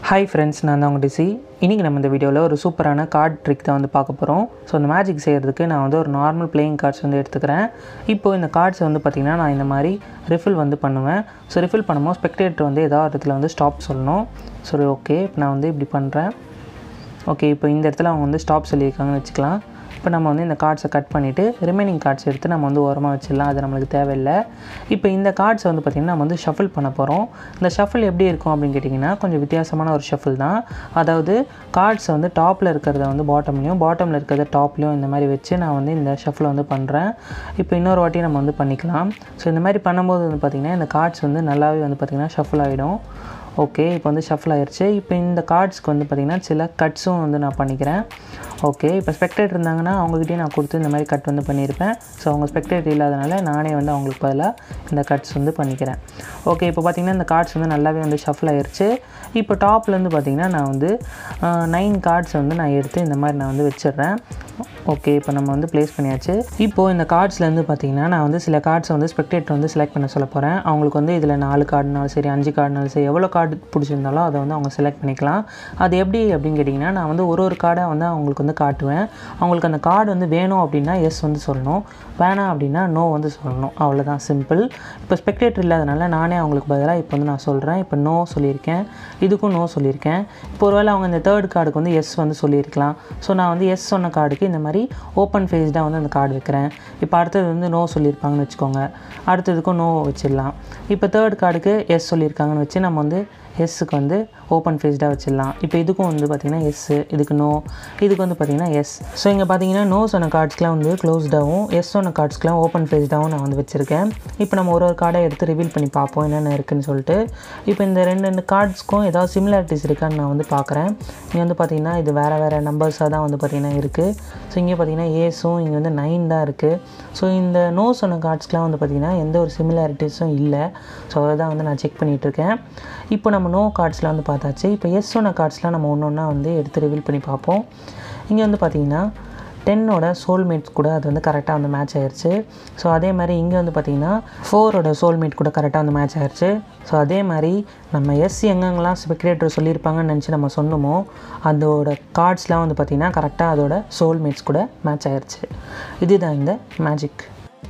hi friends நான் தான் உங்கள் டிசி இன்றைக்கி நம்ம இந்த வீடியோவில் ஒரு சூப்பரான கார்ட் ட்ரிக் தான் வந்து பார்க்க போகிறோம் ஸோ அந்த மேஜிக் செய்கிறதுக்கு நான் வந்து ஒரு நார்மல் பிளேயிங் கார்ட்ஸ் வந்து எடுத்துக்கிறேன் இப்போது இந்த கார்ட்ஸ் வந்து பார்த்திங்கன்னா நான் இந்த மாதிரி ரிஃபில் வந்து பண்ணுவேன் ஸோ ரிஃபில் பண்ணும்போது ஸ்பெக்டேட்டர் வந்து ஏதாவது இடத்துல வந்து ஸ்டாப் சொல்லணும் சரி ஓகே இப்போ நான் வந்து இப்படி பண்ணுறேன் ஓகே இப்போ இந்த இடத்துல அவங்க வந்து ஸ்டாப் சொல்லியிருக்காங்கன்னு வச்சுக்கலாம் இப்போ நம்ம வந்து இந்த கார்ட்ஸை கட் பண்ணிவிட்டு ரிமைனிங் கார்ட்ஸ் எடுத்து நம்ம வந்து ஓரமாக வச்சிடலாம் அது நம்மளுக்கு தேவையில்லை இப்போ இந்த கார்ட்ஸை வந்து பார்த்திங்கன்னா நம்ம வந்து ஷஃபில் பண்ண போகிறோம் இந்த ஷஃபில் எப்படி இருக்கும் அப்படின்னு கேட்டிங்கன்னா கொஞ்சம் வித்தியாசமான ஒரு ஷஃபில் தான் அதாவது கார்ட்ஸை வந்து டாப்பில் இருக்கிறத வந்து பாட்டம்லேயும் பாட்டமில் இருக்கிறத டாப்லேயும் இந்த மாதிரி வச்சு நான் வந்து இந்த ஷஃபில் வந்து பண்ணுறேன் இப்போ இன்னொரு வாட்டி நம்ம வந்து பண்ணிக்கலாம் ஸோ இந்த மாதிரி பண்ணும்போது வந்து பார்த்திங்கன்னா இந்த கார்ட்ஸ் வந்து நல்லாவே வந்து பார்த்திங்கன்னா ஷஃபில் ஆகிடும் ஓகே இப்போ வந்து ஷஃபில் ஆயிடுச்சு இப்போ இந்த கார்ட்ஸ்க்கு வந்து பார்த்திங்கன்னா சில கட்ஸும் வந்து நான் பண்ணிக்கிறேன் ஓகே இப்போ ஸ்பெக்டேட் இருந்தாங்கன்னா அவங்ககிட்டயும் நான் கொடுத்து இந்த மாதிரி கட் வந்து பண்ணியிருப்பேன் ஸோ அவங்க ஸ்பெக்டேட் இல்லாதனால நானே வந்து அவங்களுக்கு பதிலாக இந்த கட்ஸ் வந்து பண்ணிக்கிறேன் ஓகே இப்போ பார்த்திங்கன்னா இந்த கார்ட்ஸ் வந்து நல்லாவே வந்து ஷஃபில் ஆயிடுச்சு இப்போ டாப்லேருந்து பார்த்திங்கன்னா நான் வந்து நைன் கார்ட்ஸ் வந்து நான் எடுத்து இந்த மாதிரி நான் வந்து வச்சிடுறேன் ஓகே இப்போ நம்ம வந்து ப்ளேஸ் பண்ணியாச்சு இப்போது இந்த கார்ட்ஸ்லேருந்து பார்த்தீங்கன்னா நான் வந்து சில கார்ட்ஸை வந்து ஸ்பெக்டேட்டர் வந்து செலக்ட் பண்ண சொல்ல போகிறேன் அவங்களுக்கு வந்து இதில் நாலு கார்டுனாலும் சரி அஞ்சு கார்டுனாலும் சரி எவ்வளோ கார்டு பிடிச்சிருந்தாலும் அதை வந்து அவங்க செலக்ட் பண்ணிக்கலாம் அது எப்படி அப்படின்னு கேட்டிங்கன்னா நான் வந்து ஒரு ஒரு கார்டை வந்து அவங்களுக்கு வந்து காட்டுவேன் அவங்களுக்கு அந்த கார்டு வந்து வேணும் அப்படின்னா எஸ் வந்து சொல்லணும் வேணாம் அப்படின்னா நோ வந்து சொல்லணும் அவ்வளோதான் சிம்பிள் இப்போ ஸ்பெக்டேட்டர் இல்லாதனால நானே அவங்களுக்கு பதிலாக இப்போ வந்து நான் சொல்கிறேன் இப்போ நோ சொல்லியிருக்கேன் இதுக்கும் நோ சொல்லியிருக்கேன் இப்போ ஒருவேளை அவங்க இந்த தேர்ட் கார்டுக்கு வந்து எஸ் வந்து சொல்லியிருக்கலாம் ஸோ நான் வந்து எஸ் சொன்ன கார்டுக்கு இந்த மாதிரி ஓப்பன் ஃபேஸ்டாக வந்து அந்த கார்டு வைக்கிறேன் இப்போ அடுத்தது வந்து நோ சொல்லியிருப்பாங்கன்னு வச்சுக்கோங்க அடுத்ததுக்கும் நோ வச்சிடலாம் இப்போ தேர்ட் கார்டுக்கு எஸ் சொல்லியிருக்காங்கன்னு வச்சு நம்ம வந்து எஸ்ஸுக்கு வந்து ஓப்பன் ஃபேஸ்டாக வச்சிடலாம் இப்போ இதுக்கும் வந்து பார்த்திங்கன்னா எஸ்ஸு இதுக்கு நோ இதுக்கு வந்து பார்த்திங்கன்னா எஸ் ஸோ இங்கே பார்த்தீங்கன்னா நோ சொன்ன கார்ட்ஸ்க்குலாம் வந்து க்ளோஸ்டாகவும் எஸ் சொன்ன கார்ட்ஸ்க்குலாம் ஓப்பன் ஃபேஸ்டாகவும் நான் வந்து வச்சுருக்கேன் இப்போ நம்ம ஒரு ஒரு கார்டை எடுத்து ரிவீல் பண்ணி பார்ப்போம் என்னென்ன இருக்குதுன்னு சொல்லிட்டு இப்போ இந்த ரெண்டு ரெண்டு கார்ட்ஸ்க்கும் ஏதாவது சிமிலாரிட்டிஸ் இருக்கான்னு நான் வந்து பார்க்குறேன் இங்கே வந்து பார்த்திங்கன்னா இது வேறு வேறு நம்பர்ஸாக தான் வந்து பார்த்திங்கன்னா இருக்குது ஸோ இங்கே பார்த்திங்கன்னா ஏஸும் இங்கே வந்து நைன் தான் இருக்குது ஸோ இந்த நோ சொன்ன கார்ட்ஸ்க்குலாம் வந்து பார்த்திங்கன்னா எந்த ஒரு சிமிலாரிட்டிஸும் இல்லை ஸோ அதை தான் வந்து நான் செக் பண்ணிகிட்ருக்கேன் இப்போ நம்ம நோ கார்ட்ஸில் வந்து பார்த்தாச்சு இப்போ எஸ் சொன்ன கார்ட்ஸ்லாம் நம்ம ஒன்று ஒன்றா வந்து எடுத்து ரிவீல் பண்ணி பார்ப்போம் இங்கே வந்து பார்த்திங்கன்னா டென்னோட சோல்மேட்ஸ் கூட அது வந்து கரெக்டாக வந்து மேட்ச் ஆயிடுச்சு ஸோ அதே மாதிரி இங்கே வந்து பார்த்திங்கன்னா ஃபோரோட சோல்மேட் கூட கரெக்டாக வந்து மேட்ச் ஆயிடுச்சு ஸோ அதே மாதிரி நம்ம எஸ் எங்கெங்கெல்லாம் ஸ்பெக்டேட்டர் சொல்லியிருப்பாங்கன்னு நினச்சி நம்ம சொன்னோமோ அதோட கார்ட்ஸ்லாம் வந்து பார்த்திங்கன்னா கரெக்டாக அதோட சோல்மேட்ஸ் கூட மேட்ச் ஆயிடுச்சு இதுதான் இந்த மேஜிக்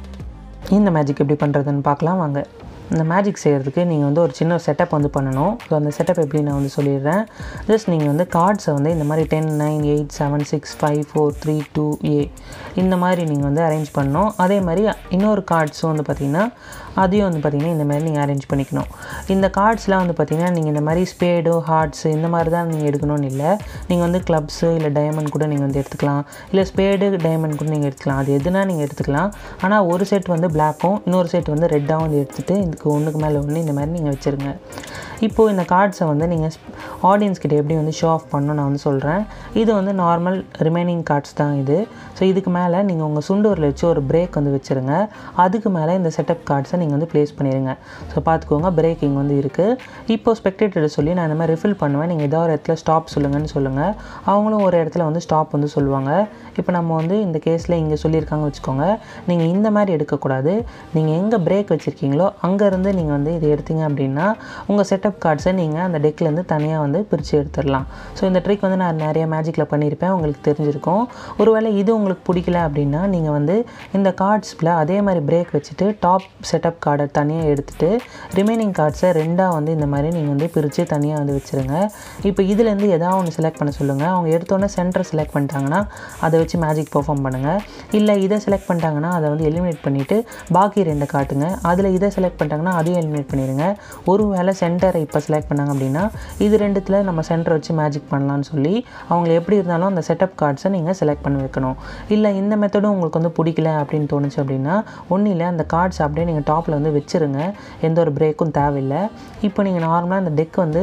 இந்த மேஜிக் எப்படி பண்ணுறதுன்னு பார்க்கலாம் வாங்க இந்த மேஜிக் செய்கிறதுக்கு நீங்கள் வந்து ஒரு சின்ன செட்டப் வந்து பண்ணணும் ஸோ அந்த செட்டப் எப்படி நான் வந்து சொல்லிடுறேன் ஜஸ்ட் நீங்கள் வந்து கார்ட்ஸை வந்து இந்த மாதிரி ten nine eight seven six five four three two A இந்த மாதிரி நீங்கள் வந்து அரேஞ்ச் பண்ணணும் அதே மாதிரி இன்னொரு கார்ட்ஸும் வந்து பார்த்திங்கன்னா அதையும் வந்து பார்த்திங்கன்னா இந்த மாதிரி நீங்கள் அரேஞ்ச் பண்ணிக்கணும் இந்த கார்ட்ஸ்லாம் வந்து பார்த்திங்கன்னா நீங்கள் இந்த மாதிரி ஸ்பேடு ஹார்ட்ஸு இந்த மாதிரி தான் நீங்கள் எடுக்கணும்னு இல்லை நீங்கள் வந்து க்ளப்ஸு இல்லை டைமண்ட் கூட நீங்கள் வந்து எடுத்துக்கலாம் இல்லை ஸ்பேடு டைமண்ட் கூட நீங்கள் எடுத்துக்கலாம் அது எதுனா நீங்கள் எடுத்துக்கலாம் ஆனால் ஒரு செட் வந்து பிளாக்கும் இன்னொரு செட் வந்து ரெட்டாகவும் வந்து எடுத்துகிட்டு இதுக்கு ஒன்றுக்கு மேலே ஒன்று இந்த மாதிரி நீங்கள் வச்சுருங்க இப்போது இந்த கார்ட்ஸை வந்து நீங்கள் ஆடியன்ஸ் கிட்ட எப்படி வந்து ஷோ ஆஃப் பண்ணணும் நான் வந்து சொல்கிறேன் இது வந்து நார்மல் ரிமைனிங் கார்ட்ஸ் தான் இது ஸோ இதுக்கு மேலே நீங்கள் உங்கள் சுண்டூரில் வச்சு ஒரு பிரேக் வந்து வச்சுருங்க அதுக்கு மேலே இந்த செட்டப் கார்ட்ஸை நீங்கள் வந்து ப்ளேஸ் பண்ணிடுங்க ஸோ பார்த்துக்கோங்க பிரேக்கிங் வந்து இருக்குது இப்போ ஸ்பெக்டேட்டர் சொல்லி நான் இந்த மாதிரி ரிஃபில் பண்ணுவேன் நீங்கள் ஏதாவது ஒரு இடத்துல ஸ்டாப் சொல்லுங்கன்னு சொல்லுங்கள் அவங்களும் ஒரு இடத்துல வந்து ஸ்டாப் வந்து சொல்லுவாங்க இப்போ நம்ம வந்து இந்த கேஸில் இங்கே சொல்லியிருக்காங்க வச்சுக்கோங்க நீங்கள் இந்த மாதிரி எடுக்கக்கூடாது நீங்கள் எங்கே பிரேக் வச்சுருக்கீங்களோ அங்கேருந்து நீங்கள் வந்து இது எடுத்தீங்க அப்படின்னா உங்கள் செட்டப் கார்ட்ஸை நீங்கள் அந்த டெக்லேருந்து தனியாக வந்து பிரித்து எடுத்துடலாம் ஸோ இந்த ட்ரிக் வந்து நான் நிறைய மேஜிக்கில் பண்ணியிருப்பேன் உங்களுக்கு தெரிஞ்சிருக்கும் ஒருவேளை இது உங்களுக்கு பிடிக்கல அப்படின்னா நீங்கள் வந்து இந்த கார்ட்ஸில் அதே மாதிரி பிரேக் வச்சுட்டு டாப் செட்டப் கார்டை தனியாக எடுத்துகிட்டு ரிமைனிங் கார்ட்ஸை ரெண்டாக வந்து இந்த மாதிரி நீங்கள் வந்து பிரித்து தனியாக வந்து வச்சுருங்க இப்போ இதுலேருந்து எதாவது ஒன்று செலக்ட் பண்ண சொல்லுங்கள் அவங்க எடுத்தோன்னே சென்டர் செலக்ட் பண்ணிட்டாங்கன்னா அதை வச்சு மேஜிக் பெர்ஃபார்ம் பண்ணுங்கள் இல்லை இதை செலக்ட் பண்ணிட்டாங்கன்னா அதை வந்து எலிமினேட் பண்ணிவிட்டு பாக்கி ரெண்டை காட்டுங்க அதில் இதை செலக்ட் பண்ணிட்டாங்கன்னா அதையும் எலிமினேட் பண்ணிடுங்க ஒரு வேளை சென்டரை இப்போ செலக்ட் பண்ணாங்க அப்படின்னா இது ரெண்டுத்தில் நம்ம சென்டர் வச்சு மேஜிக் பண்ணலான்னு சொல்லி அவங்க எப்படி இருந்தாலும் அந்த செட்டப் கார்ட்ஸை நீங்கள் செலக்ட் பண்ணி வைக்கணும் இல்லை இந்த மெத்தடும் உங்களுக்கு வந்து பிடிக்கல அப்படின்னு தோணுச்சு அப்படின்னா ஒன்றும் இல்லை அந்த கார்ட்ஸ் அப்படியே நீங்கள் டாப்பில் வந்து வச்சுருங்க எந்த ஒரு பிரேக்கும் தேவையில்லை இப்போ நீங்கள் நார்மலாக அந்த டெக் வந்து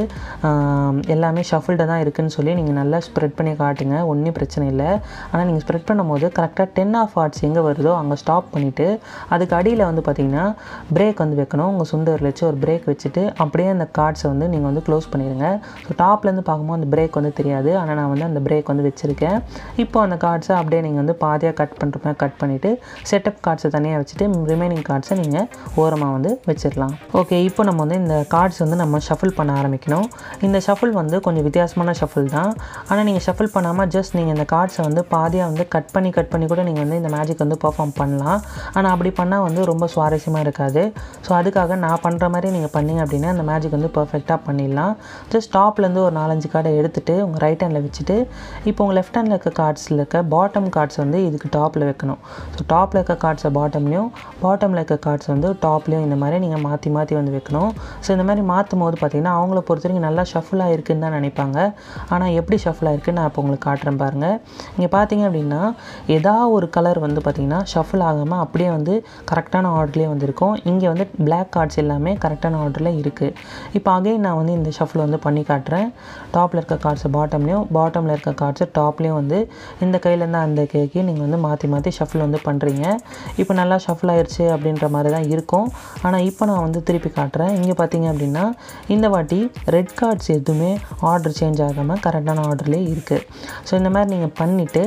எல்லாமே ஷஃபில்டாக தான் இருக்குதுன்னு சொல்லி நீங்கள் நல்லா ஸ்ப்ரெட் பண்ணி காட்டுங்க ஒன்றும் பிரச்சனை இல்லை ஆனால் நீங்கள் ஸ்ப்ரெட் பண்ணும்போது கரெக்டாக டென் ஆஃப் ஆர்ட்ஸ் எங்கே வருதோ அங்கே ஸ்டாப் பண்ணிவிட்டு அதுக்கு அடியில் வந்து பார்த்திங்கன்னா பிரேக் வந்து வைக்கணும் உங்கள் சுண்டரில் வச்சு ஒரு பிரேக் வச்சுட்டு அப்படியே அந்த கார்டு கார்ட்ஸை வந்து நீங்கள் வந்து க்ளோஸ் பண்ணிடுங்க ஸோ டாப்லேருந்து பார்க்கும்போது அந்த பிரேக் வந்து தெரியாது ஆனால் நான் வந்து அந்த பிரேக் வந்து வச்சுருக்கேன் இப்போ அந்த கார்ட்ஸை அப்படியே நீங்கள் வந்து பாதியாக கட் பண்ணுற மாதிரி கட் பண்ணிவிட்டு செட்டப் கார்ட்ஸை தனியாக வச்சுட்டு ரிமைனிங் கார்ட்ஸை நீங்கள் ஓரமாக வந்து வச்சிடலாம் ஓகே இப்போ நம்ம வந்து இந்த கார்ட்ஸ் வந்து நம்ம ஷஃபிள் பண்ண ஆரம்பிக்கணும் இந்த ஷஃபிள் வந்து கொஞ்சம் வித்தியாசமான ஷஃபிள் தான் ஆனால் நீங்கள் ஷஃபிள் பண்ணாமல் ஜஸ்ட் நீங்கள் இந்த கார்ட்ஸை வந்து பாதியாக வந்து கட் பண்ணி கட் பண்ணி கூட நீங்கள் வந்து இந்த மேஜிக் வந்து பர்ஃபார்ம் பண்ணலாம் ஆனால் அப்படி பண்ணால் வந்து ரொம்ப சுவாரஸ்யமாக இருக்காது ஸோ அதுக்காக நான் பண்ணுற மாதிரி நீங்கள் பண்ணீங்க அப்படின்னா அந்த மேஜிக் வந்து பர்ஃபெக்டாக பண்ணிடலாம் ஜஸ்ட் டாப்லேருந்து ஒரு நாலஞ்சு கார்டை எடுத்துகிட்டு உங்கள் ரைட் ஹேண்டில் வச்சுட்டு இப்போ உங்கள் லெஃப்ட் ஹேண்டில் இருக்க கார்ட்ஸில் இருக்க பாட்டம் கார்ட்ஸ் வந்து இதுக்கு டாப்பில் வைக்கணும் ஸோ டாப்பில் இருக்க கார்ட்ஸை பாட்டம்லேயும் பாட்டமில் இருக்க கார்ட்ஸ் வந்து டாப்லேயும் இந்த மாதிரி நீங்கள் மாற்றி மாற்றி வந்து வைக்கணும் ஸோ இந்த மாதிரி மாற்றும் போது பார்த்தீங்கன்னா அவங்கள பொறுத்த வரைக்கும் நல்லா ஷஃபிள் ஆகிருக்குன்னு தான் நினைப்பாங்க ஆனால் எப்படி ஷஃபிள் ஆகிருக்குன்னு நான் இப்போ உங்களுக்கு காட்டுறேன் பாருங்கள் இங்கே பார்த்தீங்க அப்படின்னா ஏதாவது ஒரு கலர் வந்து பார்த்திங்கன்னா ஷஃபிள் ஆகாமல் அப்படியே வந்து கரெக்டான ஆர்டர்லேயே வந்திருக்கும் இங்கே வந்து பிளாக் கார்ட்ஸ் எல்லாமே கரெக்டான ஆர்டரில் இருக்குது இப்போ அகைன் நான் வந்து இந்த ஷஃபிள் வந்து பண்ணி காட்டுறேன் டாப்பில் இருக்க கார்ட்ஸை பாட்டம்லேயும் பாட்டமில் இருக்க கார்ட்ஸை டாப்லேயும் வந்து இந்த கையிலேருந்து அந்த கைக்கு நீங்கள் வந்து மாற்றி மாற்றி ஷஃபிள் வந்து பண்ணுறீங்க இப்போ நல்லா ஷஃபிள் ஆயிடுச்சு அப்படின்ற மாதிரி தான் இருக்கும் ஆனால் இப்போ நான் வந்து திருப்பி காட்டுறேன் இங்கே பார்த்தீங்க அப்படின்னா இந்த வாட்டி ரெட் கார்ட்ஸ் எதுவுமே ஆர்டர் சேஞ்ச் ஆகாமல் கரெக்டான ஆர்டர்லேயே இருக்குது ஸோ இந்த மாதிரி நீங்கள் பண்ணிவிட்டு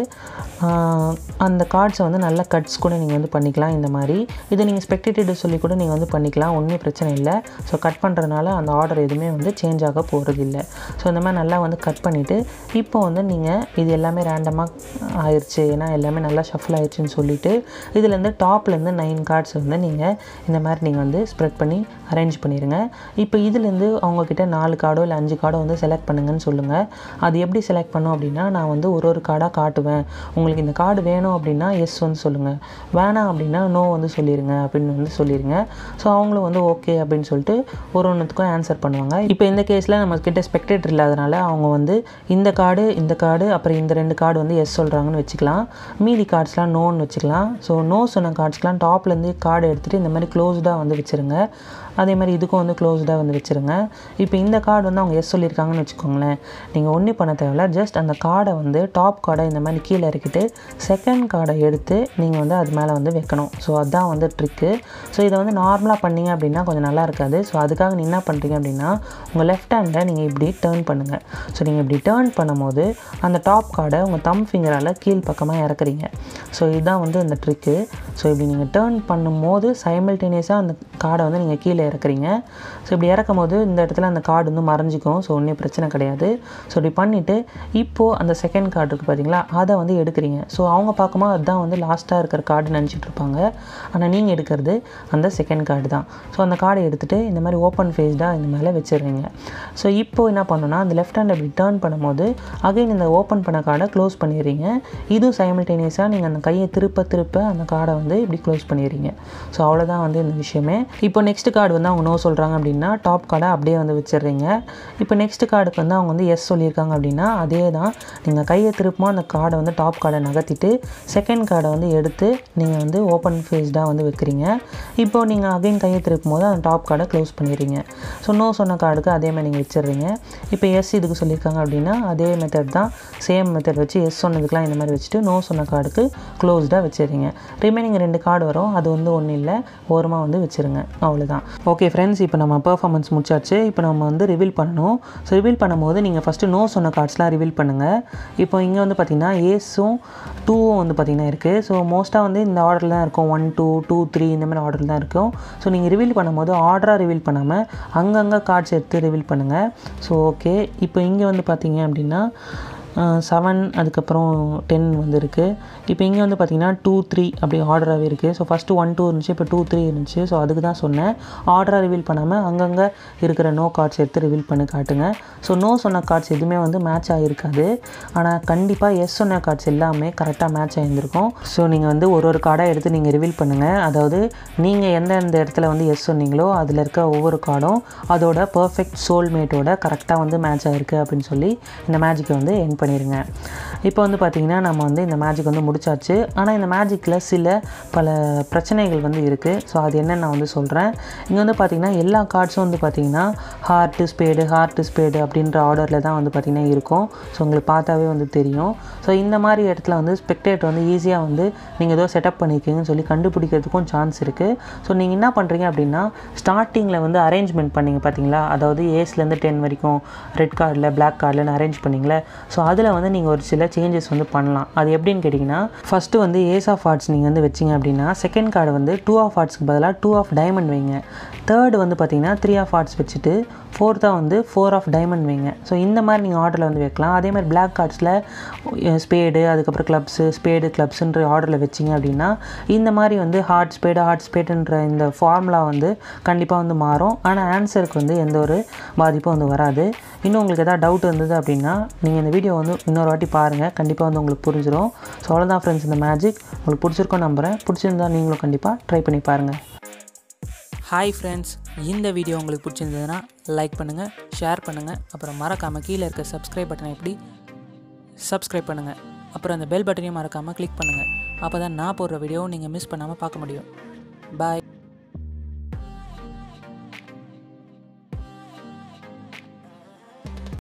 அந்த கார்ட்ஸை வந்து நல்ல கட்ஸ் கூட நீங்கள் வந்து பண்ணிக்கலாம் இந்த மாதிரி இதை நீங்கள் ஸ்பெக்டேட்டர் சொல்லி கூட நீங்கள் வந்து பண்ணிக்கலாம் ஒன்றும் பிரச்சனை இல்லை ஸோ கட் பண்ணுறதுனால அந்த ஆர்டர் எதுவுமே வந்து சேஞ்ச் ஆக போகிறது இல்லை ஸோ இந்த மாதிரி நல்லா வந்து கட் பண்ணிவிட்டு இப்போ வந்து நீங்கள் இது எல்லாமே ரேண்டமாக ஆயிடுச்சு ஏன்னா எல்லாமே நல்லா ஷஃபிள் ஆயிடுச்சுன்னு சொல்லிவிட்டு இதுலேருந்து டாப்லேருந்து நைன் கார்ட்ஸ் வந்து நீங்கள் இந்த மாதிரி நீங்கள் வந்து ஸ்ப்ரெட் பண்ணி அரேஞ்ச் பண்ணிடுங்க இப்போ இதுலேருந்து அவங்கக்கிட்ட நாலு கார்டோ இல்லை அஞ்சு கார்டோ வந்து செலக்ட் பண்ணுங்கன்னு சொல்லுங்கள் அது எப்படி செலக்ட் பண்ணோம் அப்படின்னா நான் வந்து ஒரு ஒரு கார்டாக காட்டுவேன் உங்களுக்கு இந்த கார்டு வேணும் அப்படின்னா எஸ் வந்து சொல்லுங்கள் வேணாம் அப்படின்னா நோ வந்து சொல்லிடுங்க அப்படின்னு வந்து சொல்லிடுங்க ஸோ அவங்களும் வந்து ஓகே அப்படின்னு சொல்லிட்டு ஒரு ஒன்றுத்துக்கும் ஆன்சர் பண்ணுவாங்க இப்போ இந்த கேஸில் நம்ம கிட்ட ஸ்பெக்டேட்டர் இல்லாதனால அவங்க வந்து இந்த கார்டு இந்த கார்டு அப்புறம் இந்த ரெண்டு கார்டு வந்து எஸ் சொல்கிறாங்கன்னு வச்சுக்கலாம் மீதி கார்ட்ஸ்லாம் நோன்னு வச்சுக்கலாம் ஸோ நோ சொன்ன கார்ட்ஸ்லாம் டாப்லேருந்து கார்டு எடுத்துகிட்டு இந்த மாதிரி க்ளோஸ்டாக வந்து வச்சுருங்க அதே மாதிரி இதுக்கும் வந்து க்ளோஸ்டாக வந்து வச்சுருங்க இப்போ இந்த கார்டு வந்து அவங்க எஸ் சொல்லியிருக்காங்கன்னு வச்சுக்கோங்களேன் நீங்கள் ஒன்றும் பண்ண தேவையில்ல ஜஸ்ட் அந்த கார்டை வந்து டாப் கார்டை இந்த மாதிரி கீழே இறக்கிட்டு செகண்ட் கார்டை எடுத்து நீங்கள் வந்து அது மேலே வந்து வைக்கணும் ஸோ அதுதான் வந்து ட்ரிக்கு ஸோ இதை வந்து நார்மலாக பண்ணீங்க அப்படின்னா கொஞ்சம் நல்லா இருக்காது ஸோ அதுக்காக நீங்கள் என்ன பண்ணுறீங்க அப்படின்னா உங்கள் லெஃப்ட் ஹேண்டை நீங்கள் இப்படி டேர்ன் பண்ணுங்கள் ஸோ நீங்கள் இப்படி டேர்ன் பண்ணும்போது அந்த டாப் கார்டை உங்கள் தம் ஃபிங்கரால் கீழ் பக்கமாக இறக்குறீங்க ஸோ இதுதான் வந்து அந்த ட்ரிக்கு ஸோ இப்படி நீங்கள் டேர்ன் பண்ணும்போது சைமல்டேனியஸாக அந்த கார்டை வந்து நீங்கள் கீழே இறக்குறீங்க ஸோ இப்படி இறக்கும் போது இந்த இடத்துல அந்த கார்டு வந்து மறைஞ்சிக்கும் ஸோ ஒன்றும் பிரச்சனை கிடையாது ஸோ இப்படி பண்ணிவிட்டு இப்போது அந்த செகண்ட் கார்டு இருக்குது பார்த்தீங்களா அதை வந்து எடுக்கிறீங்க ஸோ அவங்க பார்க்கும்போது அதுதான் வந்து லாஸ்ட்டாக இருக்கிற கார்டு நினச்சிட்டு இருப்பாங்க ஆனால் நீங்கள் எடுக்கிறது அந்த செகண்ட் கார்டு தான் ஸோ அந்த கார்டை எடுத்துகிட்டு இந்த மாதிரி ஓப்பன் ஃபேஸ்டாக இந்த மேலே வச்சிடுறீங்க ஸோ இப்போ என்ன பண்ணணும்னா அந்த லெஃப்ட் ஹேண்ட் இப்படி டேர்ன் பண்ணும்போது அகைன் இந்த ஓப்பன் பண்ண கார்டை க்ளோஸ் பண்ணிடுறீங்க இதுவும் சைமல்டேனியஸாக நீங்கள் அந்த கையை திருப்ப திருப்ப அந்த கார்டை வந்து இப்படி க்ளோஸ் பண்ணிடுறீங்க ஸோ அவ்வளோதான் வந்து இந்த விஷயமே இப்போ நெக்ஸ்ட் கார்டு வந்து அவங்க நோ சொல்கிறாங்க அப்படின்னா டாப் கார்டை அப்படியே வந்து வச்சிடுறீங்க இப்போ நெக்ஸ்ட் கார்டுக்கு வந்து அவங்க வந்து எஸ் சொல்லியிருக்காங்க அப்படின்னா அதே தான் நீங்கள் கையை திருப்பமா அந்த கார்டை வந்து டாப் கார்டை நகர்த்திட்டு செகண்ட் கார்டை வந்து எடுத்து நீங்கள் வந்து ஓப்பன் ஃபேஸ்டாக வந்து வைக்கிறீங்க இப்போ நீங்கள் அகைன் கையை திருப்பும் போது அந்த டாப் கார்டை க்ளோஸ் பண்ணிடுறீங்க ஸோ நோ சொன்ன கார்டுக்கு அதே மாதிரி நீங்கள் வச்சிடுறீங்க இப்போ எஸ் இதுக்கு சொல்லியிருக்காங்க அப்படின்னா அதே மெத்தட் தான் சேம் மெத்தட் வச்சு எஸ் சொன்னதுக்கெலாம் இந்த மாதிரி வச்சுட்டு நோ சொன்ன கார்டுக்கு க்ளோஸ்டாக வச்சிடுறீங்க ரிமைனிங் ரெண்டு கார்டு வரும் அது வந்து ஒன்றும் இல்லை ஓரமாக வந்து வச்சுருங்க அவ்வளோதான் ஓகே ஃப்ரெண்ட்ஸ் இப்போ நம்ம பெர்ஃபார்மன்ஸ் முடிச்சாச்சு இப்போ நம்ம வந்து ரிவீல் பண்ணணும் ஸோ ரிவீல் பண்ணும்போது நீங்கள் ஃபஸ்ட்டு நோ சொன்ன கார்ட்ஸ்லாம் ரிவீல் பண்ணுங்கள் இப்போ இங்கே வந்து பார்த்தீங்கன்னா ஏஸும் டூவும் வந்து பார்த்தீங்கன்னா இருக்குது ஸோ மோஸ்ட்டாக வந்து இந்த ஆர்டரில் தான் இருக்கும் ஒன் டூ டூ த்ரீ இந்த மாதிரி ஆர்டரில் தான் இருக்கும் ஸோ நீங்கள் ரிவீல் பண்ணும்போது ஆர்டராக ரிவீல் பண்ணாமல் அங்கங்கே கார்ட்ஸ் எடுத்து ரிவீல் பண்ணுங்கள் ஸோ ஓகே இப்போ இங்கே வந்து பார்த்தீங்க அப்படின்னா செவன் அதுக்கப்புறம் டென் வந்து இருக்குது இப்போ இங்கே வந்து பார்த்தீங்கன்னா டூ த்ரீ அப்படி ஆர்டராகவே இருக்குது ஸோ ஃபஸ்ட்டு ஒன் டூ இருந்துச்சு இப்போ டூ த்ரீ இருந்துச்சு ஸோ அதுக்கு தான் சொன்னேன் ஆர்டராக ரிவீல் பண்ணாமல் அங்கங்கே இருக்கிற நோ கார்ட்ஸ் எடுத்து ரிவீல் பண்ணி காட்டுங்க ஸோ நோ சொன்ன கார்ட்ஸ் எதுவுமே வந்து மேட்ச் ஆகிருக்காது ஆனால் கண்டிப்பாக எஸ் சொன்ன கார்ட்ஸ் எல்லாமே கரெக்டாக மேட்ச் ஆகியிருந்திருக்கும் ஸோ நீங்கள் வந்து ஒரு ஒரு கார்டாக எடுத்து நீங்கள் ரிவீல் பண்ணுங்கள் அதாவது நீங்கள் எந்தெந்த இடத்துல வந்து எஸ் சொன்னீங்களோ அதில் இருக்க ஒவ்வொரு கார்டும் அதோட பர்ஃபெக்ட் சோல்மேட்டோட கரெக்டாக வந்து மேட்ச் ஆகிருக்கு அப்படின்னு சொல்லி இந்த மேஜிக்கை வந்து என் பண்ணிடுங்க இப்போ வந்து பார்த்திங்கன்னா நம்ம வந்து இந்த மேஜிக் வந்து முடிச்சாச்சு ஆனால் இந்த மேஜிக்கில் சில பல பிரச்சனைகள் வந்து இருக்குது ஸோ அது என்னன்னு நான் வந்து சொல்கிறேன் இங்கே வந்து பார்த்திங்கன்னா எல்லா கார்ட்ஸும் வந்து பார்த்திங்கன்னா ஹார்ட்டு ஸ்பேடு ஹார்ட்டு ஸ்பேடு அப்படின்ற ஆர்டரில் தான் வந்து பார்த்திங்கன்னா இருக்கும் ஸோ உங்களுக்கு பார்த்தாவே வந்து தெரியும் ஸோ இந்த மாதிரி இடத்துல வந்து ஸ்பெக்டேட் வந்து ஈஸியாக வந்து நீங்கள் ஏதோ செட்டப் பண்ணியிருக்கீங்கன்னு சொல்லி கண்டுபிடிக்கிறதுக்கும் சான்ஸ் இருக்குது ஸோ நீங்கள் என்ன பண்ணுறீங்க அப்படின்னா ஸ்டார்டிங்கில் வந்து அரேஞ்ச்மெண்ட் பண்ணீங்க பார்த்தீங்களா அதாவது ஏஸ்லேருந்து டென் வரைக்கும் ரெட் கார்டில் பிளாக் கார்டில்னு அரேஞ்ச் பண்ணீங்களே ஸோ அதில் வந்து நீங்கள் ஒரு சில சேஞ்சஸ் வந்து பண்ணலாம் அது எப்படின்னு கேட்டிங்கன்னா ஃபஸ்ட்டு வந்து ஏஸ் ஆஃப் ஆர்ட்ஸ் நீங்கள் வந்து வச்சிங்க அப்படின்னா செகண்ட் கார்டு வந்து டூ ஆஃப் ஆர்ட்ஸ்க்கு பதிலாக டூ ஆஃப் டைமண்ட் வைங்க தேர்டு வந்து பார்த்தீங்கன்னா த்ரீ ஆஃப் ஆர்ட்ஸ் வச்சுட்டு ஃபோர்த்தாக வந்து ஃபோர் ஆஃப் டைமண்ட் வைங்க ஸோ இந்த மாதிரி நீங்கள் ஆர்டரில் வந்து வைக்கலாம் அதே மாதிரி பிளாக் கார்ட்ஸில் ஸ்பேடு அதுக்கப்புறம் கிளப்ஸு ஸ்பேடு கிளப்ஸுன்ற ஆர்டரில் வச்சிங்க அப்படின்னா இந்த மாதிரி வந்து ஹார்ட் ஸ்பேடு ஹார்ட் ஸ்பேடுன்ற இந்த ஃபார்முலா வந்து கண்டிப்பாக வந்து மாறும் ஆனால் ஆன்சருக்கு வந்து எந்த ஒரு பாதிப்பும் வந்து வராது இன்னும் உங்களுக்கு எதாவது டவுட் இருந்தது அப்படின்னா நீங்கள் இந்த வீடியோ வந்து இன்னொரு வாட்டி பாருங்கள் கண்டிப்பாக வந்து உங்களுக்கு புரிஞ்சிடும் ஸோ அவ்வளோதான் ஃப்ரெண்ட்ஸ் இந்த மேஜிக் உங்களுக்கு பிடிச்சிருக்கோம் நம்புகிறேன் பிடிச்சிருந்தா நீங்களும் கண்டிப்பாக ட்ரை பண்ணி பாருங்கள் ஹாய் ஃப்ரெண்ட்ஸ் இந்த வீடியோ உங்களுக்கு பிடிச்சிருந்ததுன்னா லைக் பண்ணுங்கள் ஷேர் பண்ணுங்கள் அப்புறம் மறக்காமல் கீழே இருக்க சப்ஸ்கிரைப் பட்டனை எப்படி சப்ஸ்கிரைப் பண்ணுங்கள் அப்புறம் அந்த பெல் பட்டனையும் மறக்காமல் கிளிக் பண்ணுங்கள் அப்போ தான் நான் போடுற வீடியோவும் நீங்கள் மிஸ் பண்ணாமல் பார்க்க முடியும் பாய்